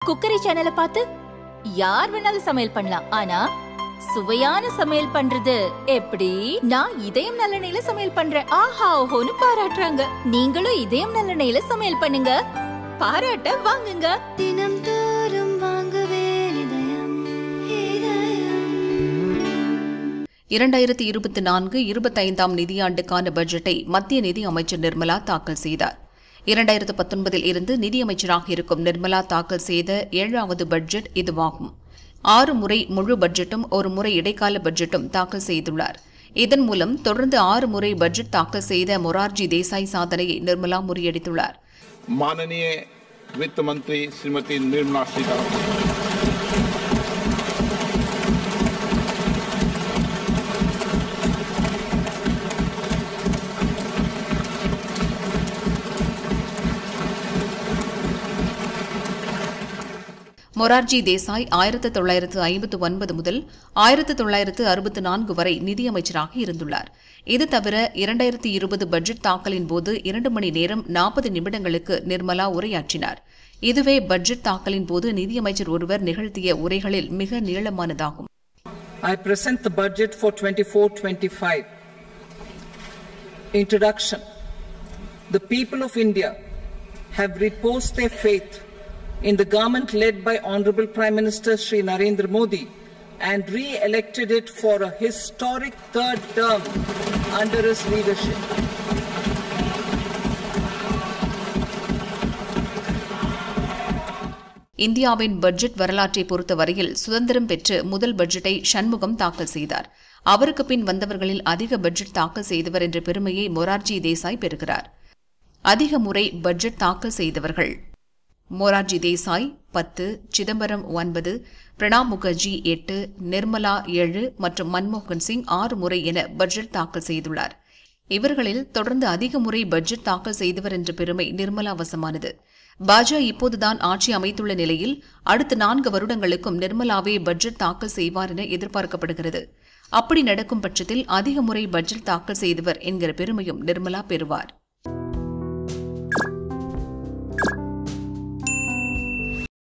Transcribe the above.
Cookery சேனலை பார்த்து யார் வேணாலும் சமையல் பண்ணலாம் ஆனா சுவையான சமையல் பண்றது எப்படி நான் இதயம் நல்லெண்ணெயில சமையல் பண்றேன் ஆஹா ஓஹோன்னு பாராட்டுறாங்க நீங்களும் இதயம் நல்லெண்ணெயில சமையல் பண்ணுங்க பாராட்ட வாங்குங்க தினம் தோறும் வாங்குவே இதயம் இதயம் இரண்டாயிரத்தி இருபத்தி நான்கு இருபத்தைந்தாம் நிதியாண்டுக்கான பட்ஜெட்டை மத்திய நிதி அமைச்சர் நிர்மலா தாக்கல் செய்தார் இரண்டாயிரத்து பத்தொன்பதில் இருந்து நிதியமைச்சராக இருக்கும் நிர்மலா தாக்கல் செய்த ஏழாவது பட்ஜெட் இதுவாகும் ஆறு முறை முழு பட்ஜெட்டும் ஒரு முறை இடைக்கால பட்ஜெட்டும் தாக்கல் செய்துள்ளார் இதன் மூலம் தொடர்ந்து ஆறு முறை பட்ஜெட் தாக்கல் செய்த மொரார்ஜி தேசாய் சாதனையை நிர்மலா முறியடித்துள்ளார் माननीय वित्त मंत्री श्रीमती निर्मला सीतारमण மொரார்ஜி தேசாய் ஆயிரத்து தொள்ளாயிரத்து ஐம்பத்து ஒன்பது முதல் ஆயிரத்து தொள்ளாயிரத்து அறுபத்து நான்கு வரை நிதியமைச்சராக இருந்துள்ளார் இது தவிர இரண்டாயிரத்தி இருபது பட்ஜெட் தாக்கலின் போது இரண்டு மணி நேரம் நாற்பது நிமிடங்களுக்கு நிர்மலா உரையாற்றினார் இதுவே பட்ஜெட் தாக்கலின் போது நிதியமைச்சர் ஒருவர் நிகழ்த்திய உரைகளில் மிக நீளமானதாகும் I present the budget for 24-25. Introduction. The people of India have reposed their faith in the government led by Honorable Prime Minister Sri Narendra Modi and re-elected it for a historic third term under his leadership. இந்தியாவின் budget வரலாற்றை பொறுத்தவரையில் சுதந்திரம் பெற்று முதல் பட்ஜெட்டை சண்முகம் தாக்கல் செய்தார் அவருக்கு பின் வந்தவர்களில் அதிக பட்ஜெட் தாக்கல் செய்தவர் என்ற பெருமையை மொரார்ஜி தேசாய் பெறுகிறார் அதிக முறை பட்ஜெட் தாக்கல் செய்தவர்கள் மொரார்ஜி தேசாய் பத்து சிதம்பரம் ஒன்பது பிரணாப் முகர்ஜி எட்டு நிர்மலா ஏழு மற்றும் மன்மோகன் சிங் ஆறு முறை என பட்ஜெட் தாக்கல் செய்துள்ளார் இவர்களில் தொடர்ந்து அதிக முறை பட்ஜெட் தாக்கல் செய்தவர் என்ற பெருமை நிர்மலா வசமானது பாஜ இப்போதுதான் ஆட்சி அமைத்துள்ள நிலையில் அடுத்த நான்கு வருடங்களுக்கும் நிர்மலாவே பட்ஜெட் தாக்கல் செய்வார் என எதிர்பார்க்கப்படுகிறது அப்படி நடக்கும் பட்சத்தில் அதிக முறை பட்ஜெட் தாக்கல் செய்தவர் என்கிற பெருமையும் நிர்மலா பெறுவார்